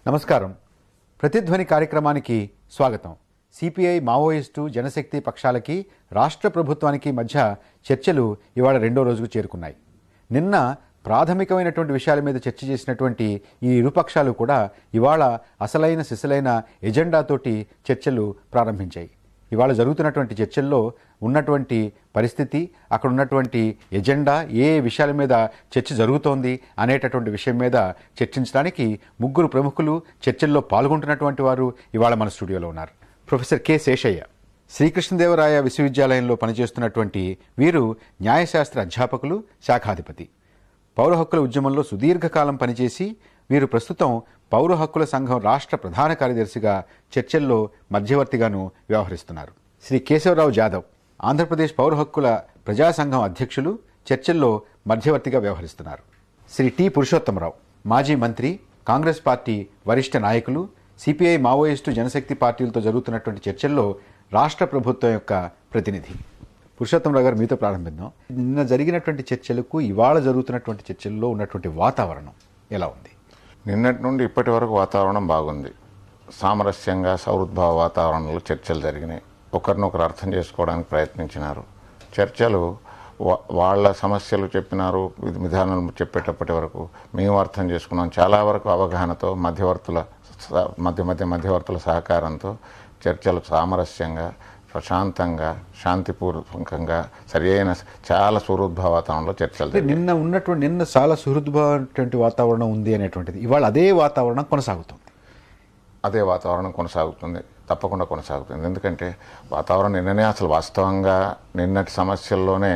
నమస్కారం ప్రతిధ్వని కార్యక్రమానికి స్వాగతం సిపిఐ మావోయిస్టు జనశక్తి పక్షాలకి రాష్ట్ర ప్రభుత్వానికి మధ్య చర్చలు ఇవాళ రెండో రోజుకు చేరుకున్నాయి నిన్న ప్రాథమికమైనటువంటి విషయాల మీద చర్చ చేసినటువంటి ఈ ఇరుపక్షాలు కూడా ఇవాళ అసలైన సిసలైన ఎజెండాతోటి చర్చలు ప్రారంభించాయి ఇవాళ జరుగుతున్నటువంటి చర్చల్లో ఉన్నటువంటి పరిస్థితి అక్కడ ఉన్నటువంటి ఎజెండా ఏ విషయాల మీద చర్చ జరుగుతోంది అనేటటువంటి విషయం మీద చర్చించడానికి ముగ్గురు ప్రముఖులు చర్చల్లో పాల్గొంటున్నటువంటి వారు ఇవాళ మన స్టూడియోలో ఉన్నారు ప్రొఫెసర్ కె శేషయ్య శ్రీకృష్ణదేవరాయ విశ్వవిద్యాలయంలో పనిచేస్తున్నటువంటి వీరు న్యాయశాస్త్ర అధ్యాపకులు శాఖాధిపతి పౌర హక్కుల ఉద్యమంలో సుదీర్ఘకాలం పనిచేసి వీరు ప్రస్తుతం పౌర హక్కుల సంఘం రాష్ట్ర ప్రధాన కార్యదర్శిగా చర్చల్లో మధ్యవర్తిగాను వ్యవహరిస్తున్నారు శ్రీ కేశవరావు జాదవ్ ఆంధ్రప్రదేశ్ పౌర హక్కుల ప్రజా సంఘం అధ్యక్షులు చర్చల్లో మధ్యవర్తిగా వ్యవహరిస్తున్నారు శ్రీ టి పురుషోత్తమరావు మాజీ మంత్రి కాంగ్రెస్ పార్టీ వరిష్ఠ నాయకులు సిపిఐ మావోయిస్టు జనశక్తి పార్టీలతో జరుగుతున్నటువంటి చర్చల్లో రాష్ట్ర ప్రభుత్వం యొక్క ప్రతినిధి పురుషోత్తమరావు గారు మీతో ప్రారంభిద్దాం నిన్న జరిగినటువంటి చర్చలకు ఇవాళ జరుగుతున్నటువంటి చర్చల్లో ఉన్నటువంటి వాతావరణం ఎలా ఉంది నిన్నటి నుండి ఇప్పటి వరకు వాతావరణం బాగుంది సామరస్యంగా సౌహృద్భావ వాతావరణంలో చర్చలు జరిగినాయి ఒకరినొకరు అర్థం చేసుకోవడానికి ప్రయత్నించినారు చర్చలు వా- వాళ్ళ సమస్యలు చెప్పినారు విధ- విధానాలు చెప్పేటప్పటి వరకు మేము అర్థం చేసుకున్నాం చాలా వరకు అవగాహనతో మధ్యవర్తుల స- మధ్య మధ్య మధ్యవర్తుల సహకారంతో చర్చలు సామరస్యంగా ప్రశాంతంగా శాంతిపూర్వకంగా సరియైన చాలా సౌహృద్భావ వాతావరణంలో చర్చలు అంటే జరిగాయి నిన్న ఉన్నటువంటి నిన్న చాలా సుహృద్భావటువంటి వాతావరణం ఉంది అనేటువంటిది ఇవాళ అదే వాతావరణం కొనసాగుతుంది అదే వాతావరణం కొనసాగుతుంది తప్పకుండా కొనసాగుతుంది ఎందుకంటే వాతావరణం నిన్ననే అసలు వాస్తవంగా నిన్నటి సమస్యల్లోనే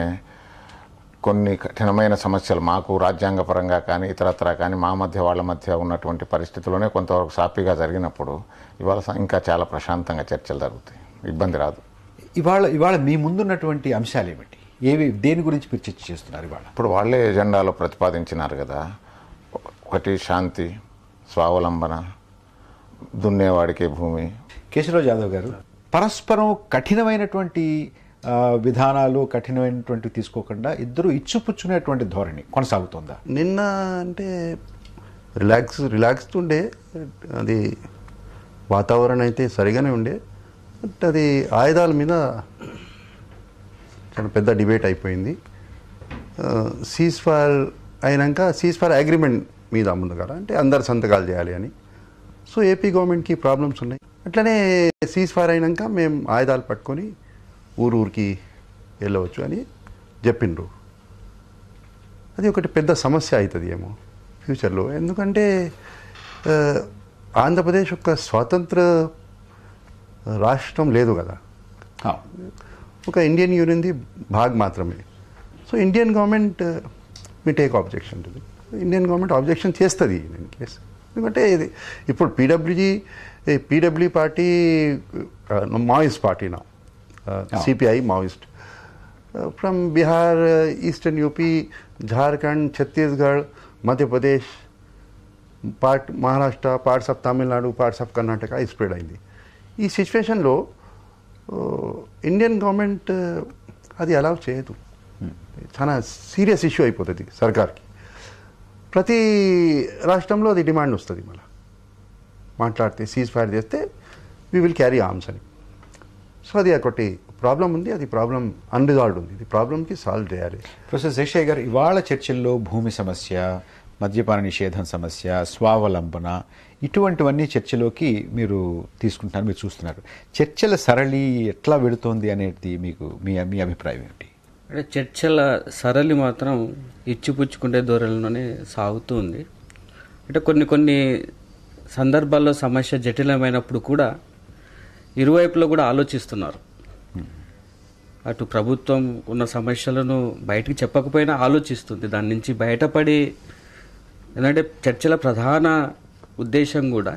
కొన్ని కఠినమైన సమస్యలు మాకు రాజ్యాంగపరంగా కానీ ఇతరత్రా కానీ మా మధ్య వాళ్ళ మధ్య ఉన్నటువంటి పరిస్థితుల్లోనే కొంతవరకు సాఫీగా జరిగినప్పుడు ఇవాళ స- ఇంకా చాలా ప్రశాంతంగా చర్చలు జరుగుతాయి ఇబ్బంది రాదు ఇవాళ ఇవాళ మీ ముందున్నటువంటి అంశాలు ఏమిటి ఏవి దేని గురించి మీరు చర్చ చేస్తున్నారు ఇవాళ ఇప్పుడు వాళ్ళే ఎజెండాలో ప్రతిపాదించినారు కదా ఒకటి శాంతి స్వావలంబన దున్నేవాడికే భూమి కేశవరావు జాదవ్ గారు పరస్పరం కఠినమైనటువంటి ఆ, విధానాలు కఠినమైనటువంటి తీసుకోకుండా ఇద్దరు ఇచ్చుపుచ్చునేటువంటి ధోరణి కొనసాగుతుందా నిన్న అంటే రిలాక్స్ రిలాక్స్డ్ ఉండే అది వాతావరణం అయితే సరిగానే ఉండే బట్ అది ఆయుధాల మీద చాలా పెద్ద డిబేట్ అయిపోయింది సీజ్ ఫైర్ అయినాక సీజ్ ఫైర్ అగ్రిమెంట్ మీద ముందుగా అంటే అందరు సంతకాలు చేయాలి అని సో ఏపీ గవర్నమెంట్కి ప్రాబ్లమ్స్ ఉన్నాయి అట్లనే సీజ్ ఫైర్ అయినాక మేము ఆయుధాలు పట్టుకొని ఊరు ఊరికి వెళ్ళవచ్చు అని చెప్పిండ్రు అది ఒకటి పెద్ద సమస్య అవుతుంది ఏమో ఫ్యూచర్లో ఎందుకంటే ఆ, ఆంధ్రప్రదేశ్ ఒక స్వాతంత్ర రాష్ట్రం లేదు కదా ఆ, ఒక ఇండియన్ యూనియన్ది భాగ్ మాత్రమే so Indian government may take objection to Indian government objection చేస్తుంది ఇన్ కేస్ ఎందుకంటే ఇది ఇప్పుడు PWG PW party Maoist party నా CPI Maoist from Bihar eastern UP Jharkhand Chhattisgarh Madhya Pradesh part Maharashtra parts of Tamil Nadu parts of Karnataka spread అయింది ఈ సిచ్యువేషన్లో ఇండియన్ గవర్నమెంట్ అది అలౌ చేయదు చాలా సీరియస్ ఇష్యూ అయిపోతుంది సర్కార్కి ప్రతి రాష్ట్రంలో అది డిమాండ్ వస్తుంది మళ్ళీ మాట్లాడితే సీజ్ ఫైర్ చేస్తే వీ విల్ క్యారీ ఆర్మ్స్ అని సో అది ఒకటి ప్రాబ్లం ఉంది అది ప్రాబ్లం అన్రిజాల్వ్డ్ ఉంది ఇది ప్రాబ్లంకి సాల్వ్ చేయాలి ప్రొఫెసర్ శేషయ్య గారు ఇవాళ చర్చల్లో భూమి సమస్య మద్యపాన నిషేధం సమస్య స్వావలంబన ఇటువంటివన్నీ చర్చలోకి మీరు తీసుకుంటున్నారు మీరు చూస్తున్నారు చర్చల సరళి ఎట్లా వెడుతోంది అనేది మీకు మీ మీ అభిప్రాయం ఏమిటి అంటే చర్చల సరళి మాత్రం ఇచ్చిపుచ్చుకుంటే ధోరణిలోనే సాగుతూ ఉంది అంటే కొన్ని కొన్ని సందర్భాల్లో సమస్య జటిలమైనప్పుడు కూడా ఇరువైపులో కూడా ఆలోచిస్తున్నారు అటు ప్రభుత్వం ఉన్న సమస్యలను బయటికి చెప్పకపోయినా ఆలోచిస్తుంది దాని నుంచి బయటపడి ఎందుకంటే చర్చల ప్రధాన ఉద్దేశం కూడా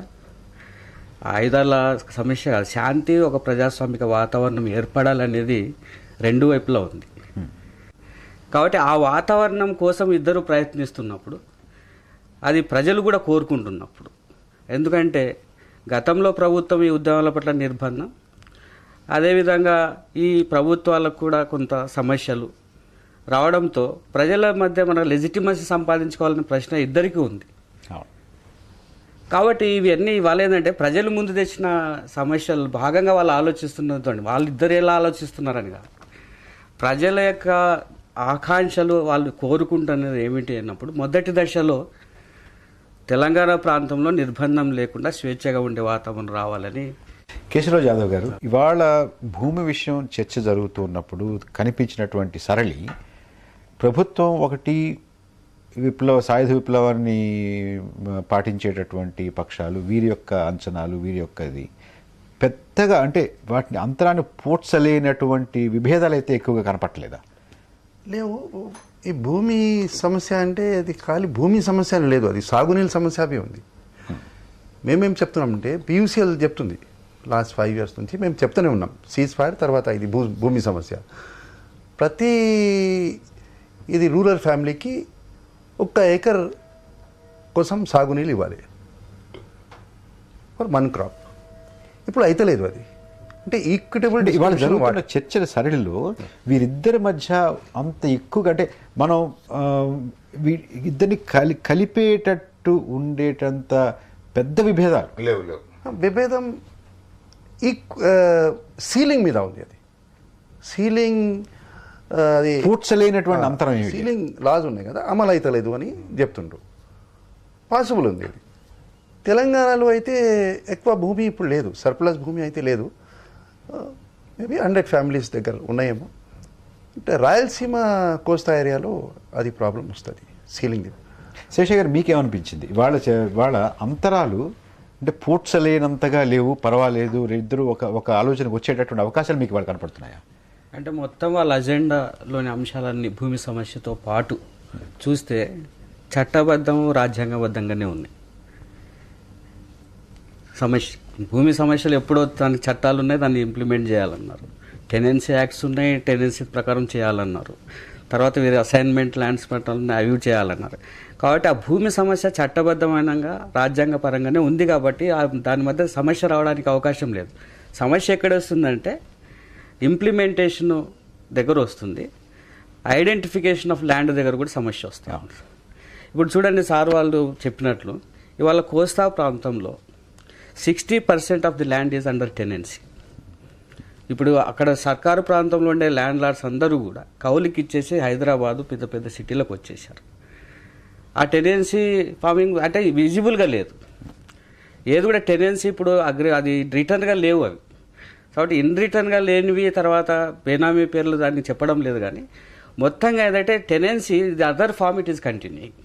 ఆయుధాల సమస్య కాదు శాంతి ఒక ప్రజాస్వామిక వాతావరణం ఏర్పడాలనేది రెండు వైపులా ఉంది కాబట్టి ఆ వాతావరణం కోసం ఇద్దరు ప్రయత్నిస్తున్నప్పుడు అది ప్రజలు కూడా కోరుకుంటున్నప్పుడు ఎందుకంటే గతంలో ప్రభుత్వం ఈ ఉద్యమాల పట్ల నిర్బంధం అదేవిధంగా ఈ ప్రభుత్వాలకు కూడా కొంత సమస్యలు రావడంతో ప్రజల మధ్య మన లెజిటిమసీ సంపాదించుకోవాలనే ప్రశ్న ఇద్దరికీ ఉంది అవును కాబట్టి ఇవన్నీ ఇవాళ ఏంటంటే ప్రజలు ముందు తెచ్చిన సమస్యలు భాగంగా వాళ్ళు ఆలోచిస్తున్నదండి వాళ్ళిద్దరు ఎలా ఆలోచిస్తున్నారని కాదు ప్రజల యొక్క ఆకాంక్షలు వాళ్ళు కోరుకుంటున్నది ఏమిటి అన్నప్పుడు మొదటి దశలో తెలంగాణ ప్రాంతంలో నిర్బంధం లేకుండా స్వేచ్ఛగా ఉండే వాతావరణం రావాలని కేశవరావు జాదవ్ గారు ఇవాళ భూమి విషయం చర్చ జరుగుతున్నప్పుడు కనిపించినటువంటి సరళి ప్రభుత్వం ఒకటి విప్లవ సాయుధ విప్లవాన్ని మ, పాటించేటటువంటి పక్షాలు వీరి యొక్క అంచనాలు వీరి యొక్క ఇది పెద్దగా అంటే వాటిని అంతరాన్ని పూడ్చలేనటువంటి విభేదాలు అయితే ఎక్కువగా కనపట్లేదా లేవు ఈ భూమి సమస్య అంటే అది ఖాళీ భూమి సమస్య అని లేదు అది సాగునీళ్ళ సమస్య అవి ఉంది మేమేం చెప్తున్నామంటే పీయూసీఎల్ చెప్తుంది లాస్ట్ ఫైవ్ ఇయర్స్ నుంచి మేము చెప్తూనే ఉన్నాం సీజ్ ఫైర్ తర్వాత ఇది భూ భూమి సమస్య ప్రతి ఇది రూరల్ ఫ్యామిలీకి ఒక్క ఏకర్ కోసం సాగునీళ్ళు ఇవ్వాలి ఫర్ వన్ క్రాప్ ఇప్పుడు అయితలేదు అది అంటే ఈక్విటబుల్ అంటే ఇవాళ జరుగుతున్న చర్చల సరళిలో వీరిద్దరి మధ్య అంత ఎక్కువగా అంటే మనం ఆ, వీ- ఇద్దరిని కలి కలిపేటట్టు ఉండేటంత పెద్ద విభేదాలు లేవు లేవు విభేదం ఈ సీలింగ్ మీద ఉంది అది సీలింగ్ ఆ, అది పూడ్చలేనటువంటి అంతరం ఏమిటి సీలింగ్ లాస్ ఉన్నాయి కదా అమలు అవుతలేదు అని చెప్తుండ్రు పాసిబుల్ ఉంది అది తెలంగాణలో అయితే ఎక్కువ భూమి ఇప్పుడు లేదు సర్ప్లస్ భూమి అయితే లేదు మేబీ హండ్రెడ్ ఫ్యామిలీస్ దగ్గర ఉన్నాయేమో అంటే రాయలసీమ కోస్తా ఏరియాలో అది ప్రాబ్లం వస్తుంది సీలింగ్ శేషయ్య గారు మీకేమనిపించింది వాళ్ళ వాళ్ళ అంతరాలు అంటే పూడ్చలేనంతగా లేవు పర్వాలేదు ఇద్దరు ఒక ఒక ఆలోచనకు వచ్చేటటువంటి అవకాశాలు మీకు వాళ్ళు కనపడుతున్నాయా అంటే మొత్తం వాళ్ళ అజెండాలోని అంశాలన్నీ భూమి సమస్యతో పాటు చూస్తే చట్టబద్ధం రాజ్యాంగబద్ధంగానే ఉన్నాయి సమస్య భూమి సమస్యలు ఎప్పుడో దాని చట్టాలు ఉన్నాయి దాన్ని ఇంప్లిమెంట్ చేయాలన్నారు టెనెన్సీ యాక్ట్స్ ఉన్నాయి టెనెన్సీ ప్రకారం చేయాలన్నారు తర్వాత వేరే అసైన్మెంట్ ల్యాండ్స్ పట్టాలు ఉన్నాయి అవి చేయాలన్నారు కాబట్టి ఆ భూమి సమస్య చట్టబద్ధమైనగా రాజ్యాంగ పరంగానే ఉంది కాబట్టి ఆ దాని మధ్య సమస్య రావడానికి అవకాశం లేదు సమస్య ఎక్కడ వస్తుందంటే ఇంప్లిమెంటేషన్ దగ్గర వస్తుంది ఐడెంటిఫికేషన్ ఆఫ్ ల్యాండ్ దగ్గర కూడా సమస్య వస్తుంది ఇప్పుడు చూడండి సార్ వాళ్ళు చెప్పినట్లు ఇవాళ కోస్తా ప్రాంతంలో sixty percent of the land is under tenancy ఇప్పుడు అక్కడ సర్కారు ప్రాంతంలో ఉండే ల్యాండ్ లార్డ్స్ అందరూ కూడా కౌలుకి ఇచ్చేసి హైదరాబాదు పెద్ద పెద్ద సిటీలకు వచ్చేసారు ఆ టెనెన్సీ ఫార్మింగ్ అంటే విజిబుల్గా లేదు ఏది కూడా టెనెన్సీ ఇప్పుడు అగ్రి అది రిటర్న్గా లేవు అవి కాబట్టి ఇన్ రిటర్న్గా లేనివి తర్వాత బేనామీ పేర్లు దాన్ని చెప్పడం లేదు కానీ మొత్తంగా ఏదంటే tenancy the other form it is continuing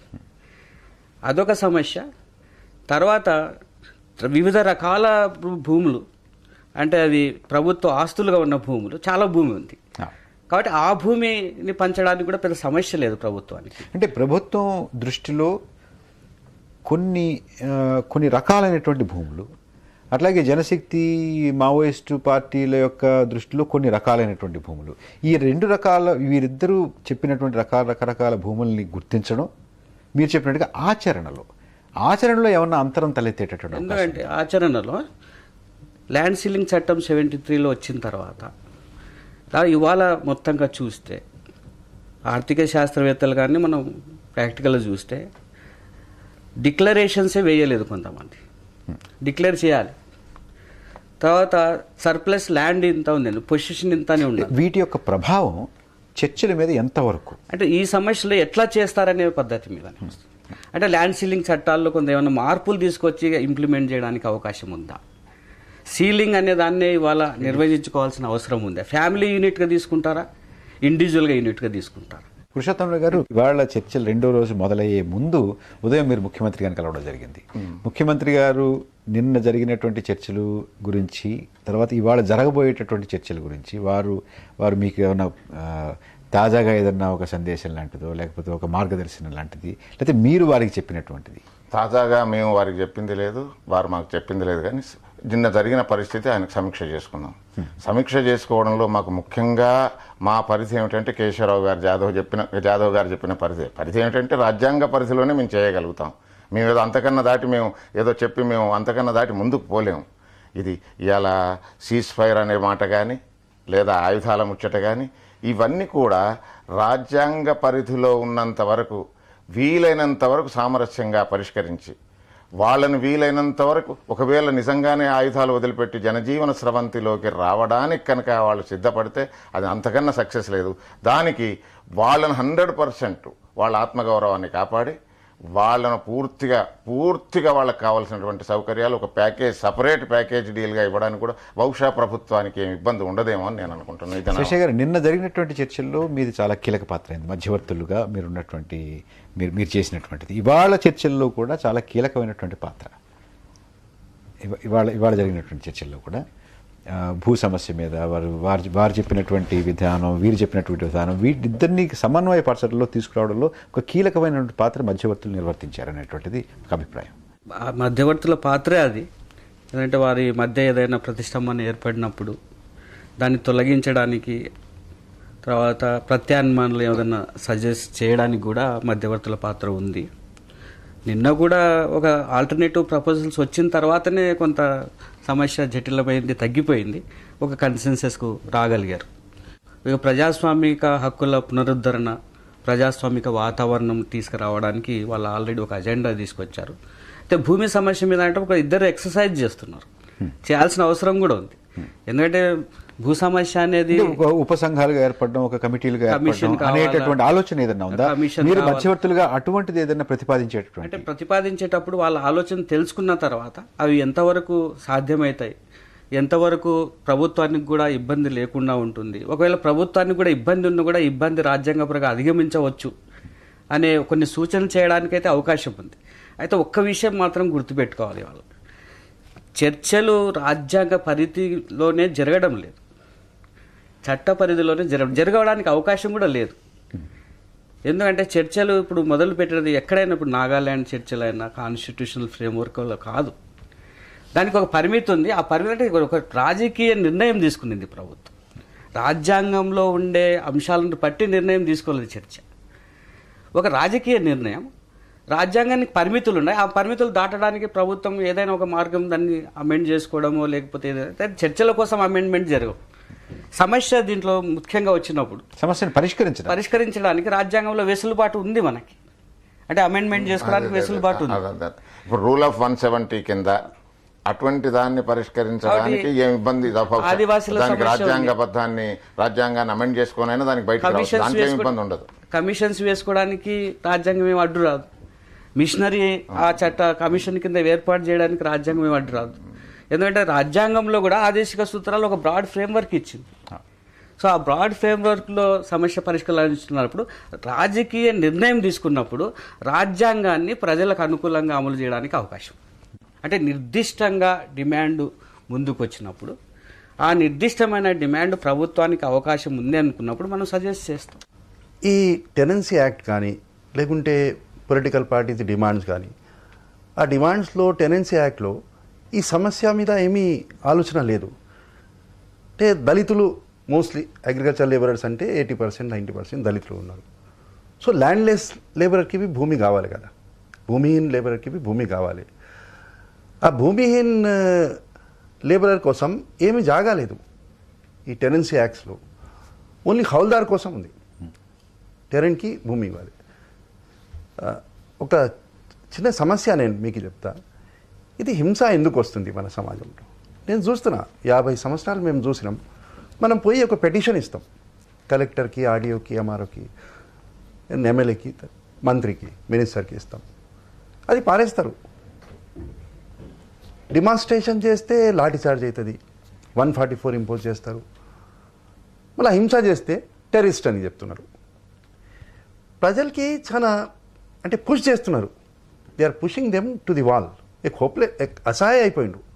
అదొక సమస్య తర్వాత వివిధ రకాల భూ- భూములు అంటే అది ప్రభుత్వ ఆస్తులుగా ఉన్న భూములు చాలా భూమి ఉంది కాబట్టి ఆ భూమిని పంచడానికి కూడా పెద్ద సమస్య లేదు ప్రభుత్వానికి అంటే ప్రభుత్వం దృష్టిలో కొన్ని ఆ, కొన్ని రకాలైనటువంటి భూములు అట్లాగే జనశక్తి మావోయిస్టు పార్టీల యొక్క దృష్టిలో కొన్ని రకాలైనటువంటి భూములు ఈ రెండు రకాల వీరిద్దరూ చెప్పినటువంటి రకాల రకరకాల భూముల్ని గుర్తించడం మీరు చెప్పినట్టుగా ఆచరణలో ఆచరణలో ఏమన్నా అంతరం తలెత్తేటటువంటి అవకాశం ఎందుకంటే ఆచరణలో ల్యాండ్ సీలింగ్ చట్టం సెవెంటీ త్రీలో వచ్చిన తర్వాత దా ఇవాళ మొత్తంగా చూస్తే ఆర్థిక శాస్త్రవేత్తలు కానీ మనం ప్రాక్టికల్గా చూస్తే డిక్లరేషన్సే వేయలేదు కొంతమంది డిక్లేర్ చేయాలి తర్వాత సర్ప్లస్ ల్యాండ్ ఇంత ఉందండి పొజిషన్ ఇంతనే ఉండాలి వీటి యొక్క ప్రభావం చర్చల మీద ఎంతవరకు అంటే ఈ సమస్యలు ఎట్లా చేస్తారనే పద్ధతి మీద అంటే ల్యాండ్ సీలింగ్ చట్టాల్లో కొంత ఏమైనా మార్పులు తీసుకొచ్చి ఇంప్లిమెంట్ చేయడానికి అవకాశం ఉందా సీలింగ్ అనే దాన్ని ఇవాళ నిర్వహించుకోవాల్సిన అవసరం ఉందా ఫ్యామిలీ యూనిట్గా తీసుకుంటారా ఇండివిజువల్గా యూనిట్గా తీసుకుంటారా పురుషోత్తములు గారు ఇవాళ చర్చలు రెండో రోజు మొదలయ్యే ముందు ఉదయం మీరు ముఖ్యమంత్రి గారిని కలవడం జరిగింది ముఖ్యమంత్రి గారు నిన్న జరిగినటువంటి చర్చలు గురించి తర్వాత ఇవాళ జరగబోయేటటువంటి చర్చల గురించి వారు వారు మీకు ఏమైనా ఆ, తాజాగా ఏదన్నా ఒక సందేశం లాంటిదో లేకపోతే ఒక మార్గదర్శనం లాంటిది లేకపోతే మీరు వారికి చెప్పినటువంటిది తాజాగా మేము వారికి చెప్పింది లేదు వారు మాకు చెప్పింది లేదు కానీ నిన్న జరిగిన పరిస్థితి ఆయనకు సమీక్ష చేసుకున్నాం సమీక్ష చేసుకోవడంలో మాకు ముఖ్యంగా మా పరిధి ఏమిటంటే కేశవరావు గారు జాదవ్ చెప్పిన జాదవ్ గారు చెప్పిన పరిధి పరిధి ఏమిటంటే రాజ్యాంగ పరిధిలోనే మేము చేయగలుగుతాం మేము ఏదో అంతకన్నా దాటి మేము ఏదో చెప్పి మేము అంతకన్నా దాటి ముందుకు పోలేము ఇది ఇవాళ సీజ్ ఫైర్ అనే మాట కానీ లేదా ఆయుధాల ముచ్చట కానీ ఇవన్నీ కూడా రాజ్యాంగ పరిధిలో ఉన్నంత వరకు వీలైనంత వరకు సామరస్యంగా పరిష్కరించి వాళ్ళని వీలైనంత వరకు ఒకవేళ నిజంగానే ఆయుధాలు వదిలిపెట్టి జనజీవన స్రవంతిలోకి రావడానికి కనుక వాళ్ళు సిద్ధపడితే అది అంతకన్నా సక్సెస్ లేదు దానికి వాళ్ళని హండ్రెడ్ పర్సెంట్ వాళ్ళ ఆత్మగౌరవాన్ని కాపాడి వాళ్ళను పూర్తిగా పూర్తిగా వాళ్ళకి కావాల్సినటువంటి సౌకర్యాలు ఒక ప్యాకేజ్ సపరేట్ ప్యాకేజ్ డీల్గా ఇవ్వడానికి కూడా బహుశా ప్రభుత్వానికి ఏమి ఇబ్బంది ఉండదేమో అని నేను అనుకుంటున్నాను ఇది నా- శేషయ్య గారు నిన్న జరిగినటువంటి చర్చల్లో మీది చాలా కీలక పాత్ర అయింది మధ్యవర్తులుగా మీరున్నటువంటి మీరు మీరు చేసినటువంటిది ఇవాళ చర్చల్లో కూడా చాలా కీలకమైనటువంటి పాత్ర ఇవ- ఇవాళ ఇవాళ జరిగినటువంటి చర్చల్లో కూడా ఆ, భూ సమస్య మీద వారు వారు వారు చెప్పినటువంటి విధానం వీరు చెప్పినటువంటి విధానం వీటిద్దరిని సమన్వయపరచడంలో తీసుకురావడంలో ఒక కీలకమైనటువంటి పాత్ర మధ్యవర్తులు నిర్వర్తించారనేటువంటిది ఒక అభిప్రాయం ఆ మధ్యవర్తుల పాత్రే అది ఎందుకంటే వారి మధ్య ఏదైనా ప్రతిష్టంభన ఏర్పడినప్పుడు దాన్ని తొలగించడానికి తర్వాత ప్రత్యామ్నాయాలు ఏదైనా సజెస్ట్ చేయడానికి కూడా మధ్యవర్తుల పాత్ర ఉంది నిన్న కూడా ఒక ఆల్టర్నేటివ్ ప్రపోజల్స్ వచ్చిన తర్వాతనే కొంత సమస్య జటిలమైంది తగ్గిపోయింది ఒక కన్సెన్సస్కు రాగలిగారు ఇక ప్రజాస్వామిక హక్కుల పునరుద్ధరణ ప్రజాస్వామిక వాతావరణం తీసుకురావడానికి వాళ్ళు ఆల్రెడీ ఒక అజెండా తీసుకొచ్చారు అయితే భూమి సమస్య మీద అంటే ఒక ఇద్దరు ఎక్సర్సైజ్ చేస్తున్నారు చేయాల్సిన అవసరం కూడా ఉంది ఎందుకంటే భూ సమస్య అనేది అంటే ఒక ఉప సంఘాలుగా ఏర్పడడం ఒక కమిటీలుగా కమిషన్ ఏర్పడడం కావాలా? అనేటటువంటి ఆలోచన ఏదన్నా ఉందా కమిషన్ మీరు కావాలా? మధ్యవర్తులుగా అటువంటిది ఏదైనా ప్రతిపాదించేటటువంటి అంటే ప్రతిపాదించేటప్పుడు వాళ్ళ ఆలోచన తెలుసుకున్న తర్వాత అవి ఎంతవరకు సాధ్యమవుతాయి ఎంతవరకు ప్రభుత్వానికి కూడా ఇబ్బంది లేకుండా ఉంటుంది ఒకవేళ ప్రభుత్వానికి కూడా ఇబ్బంది ఉన్నా కూడా ఇబ్బంది రాజ్యాంగపరంగా అధిగమించవచ్చు అనే కొన్ని సూచనలు చేయడానికైతే అవకాశం ఉంది అయితే ఒక్క విషయం మాత్రం గుర్తుపెట్టుకోవాలి వాళ్ళు చర్చలు రాజ్యాంగ పరిధిలోనే జరగడం లేదు చట్ట పరిధిలోనే జరగడం జరగడానికి అవకాశం కూడా లేదు ఎందుకంటే చర్చలు ఇప్పుడు మొదలు పెట్టినది ఎక్కడైనా ఇప్పుడు నాగాల్యాండ్ చర్చలైనా కాన్స్టిట్యూషనల్ ఫ్రేమ్వర్క్లో కాదు దానికి ఒక పరిమితి ఉంది ఆ పరిమితి అంటే ఒక రాజకీయ నిర్ణయం తీసుకునింది ప్రభుత్వం రాజ్యాంగంలో ఉండే అంశాలను బట్టి నిర్ణయం తీసుకోలేదు చర్చ ఒక రాజకీయ నిర్ణయం రాజ్యాంగానికి పరిమితులు ఉన్నాయి ఆ పరిమితులు దాటడానికి ప్రభుత్వం ఏదైనా ఒక మార్గం దాన్ని అమెండ్ చేసుకోవడమో లేకపోతే ఏదైనా చర్చల కోసం అమెండ్మెంట్ జరగవు సమస్య దీంట్లో ముఖ్యంగా వచ్చినప్పుడు సమస్యను పరిష్కరించడం పరిష్కరించడానికి రాజ్యాంగంలో వెసులుబాటు ఉంది మనకి అంటే అమెండ్మెంట్ చేసుకోవడానికి వెసులుబాటు ఉంది అదే, అదే. ఇప్పుడు రూల్ ఆఫ్ వన్ సెవెంటీ కింద అటువంటి దాన్ని పరిష్కరించడానికి ఏం ఇబ్బంది తప్ప- ఆదివాసీల దానికి సమస్య ఉంది. రాజ్యాంగబద్ధాన్ని రాజ్యాంగాన్ని అమెండ్ చేసుకోనైనా దానికి బయటకు రావచ్చు కమిషన్స్ దాంట్లో ఏం వేసుకో- ఇబ్బంది ఉండదు కమిషన్స్ వేసుకోవడానికి రాజ్యాంగం ఏం అడ్డు రాదు మిషనరీ ఆ చట్ట కమిషన్ కింద ఏర్పాటు చేయడానికి రాజ్యాంగం ఏం అడ్డు రాదు ఎందుకంటే రాజ్యాంగంలో కూడా ఆదేశిక సూత్రాలు ఒక బ్రాడ్ ఫ్రేమ్వర్క్ ఇచ్చింది సో ఆ బ్రాడ్ ఫ్రేమ్వర్క్లో సమస్య పరిష్కరించుకున్నప్పుడు రాజకీయ నిర్ణయం తీసుకున్నప్పుడు రాజ్యాంగాన్ని ప్రజలకు అనుకూలంగా అమలు చేయడానికి అవకాశం అంటే నిర్దిష్టంగా డిమాండ్ ముందుకు వచ్చినప్పుడు ఆ నిర్దిష్టమైన డిమాండ్ ప్రభుత్వానికి అవకాశం ఉంది అనుకున్నప్పుడు మనం సజెస్ట్ చేస్తాం ఈ టెనెన్సీ యాక్ట్ కానీ లేకుంటే పొలిటికల్ పార్టీస్ డిమాండ్స్ కానీ ఆ డిమాండ్స్లో టెనెన్సీ యాక్ట్లో ఈ సమస్య మీద ఏమీ ఆలోచన లేదు అంటే దళితులు మోస్ట్లీ అగ్రికల్చర్ లేబరర్స్ అంటే ఎయిటీ పర్సెంట్ నైంటీ పర్సెంట్ దళితులు ఉన్నారు సో ల్యాండ్లెస్ లేబరర్కి భూమి కావాలి కదా భూమిహీన్ లేబరర్కి భూమి కావాలి ఆ భూమిహీన్ లేబరర్ కోసం ఏమీ జాగాలేదు ఈ టెనెన్సీ యాక్ట్స్లో ఓన్లీ హౌల్దార్ కోసం ఉంది టెరెంట్కి భూమి ఇవ్వాలి ఆ, ఒక చిన్న సమస్య నేను మీకు చెప్తా ఇది హింస ఎందుకు వస్తుంది మన సమాజంలో నేను చూస్తున్నా యాభై సంవత్సరాలు మేము చూసినాం మనం పోయి ఒక పెటిషన్ ఇస్తాం కలెక్టర్కి ఆర్డీఓకి ఎంఆర్ఓకి ఎమ్మెల్యేకి మంత్రికి మినిస్టర్కి ఇస్తాం అది పారేస్తారు డిమాన్స్ట్రేషన్ చేస్తే లాఠీ చార్జ్ అవుతుంది వన్ ఫార్టీ ఫోర్ ఇంపోజ్ చేస్తారు మళ్ళీ హింస చేస్తే టెర్రరిస్ట్ అని చెప్తున్నారు ప్రజలకి చాలా అంటే పుష్ చేస్తున్నారు they are pushing them to the wall ఎక్ హోప్లే ఎక్ అసహాయ అయిపోయిండు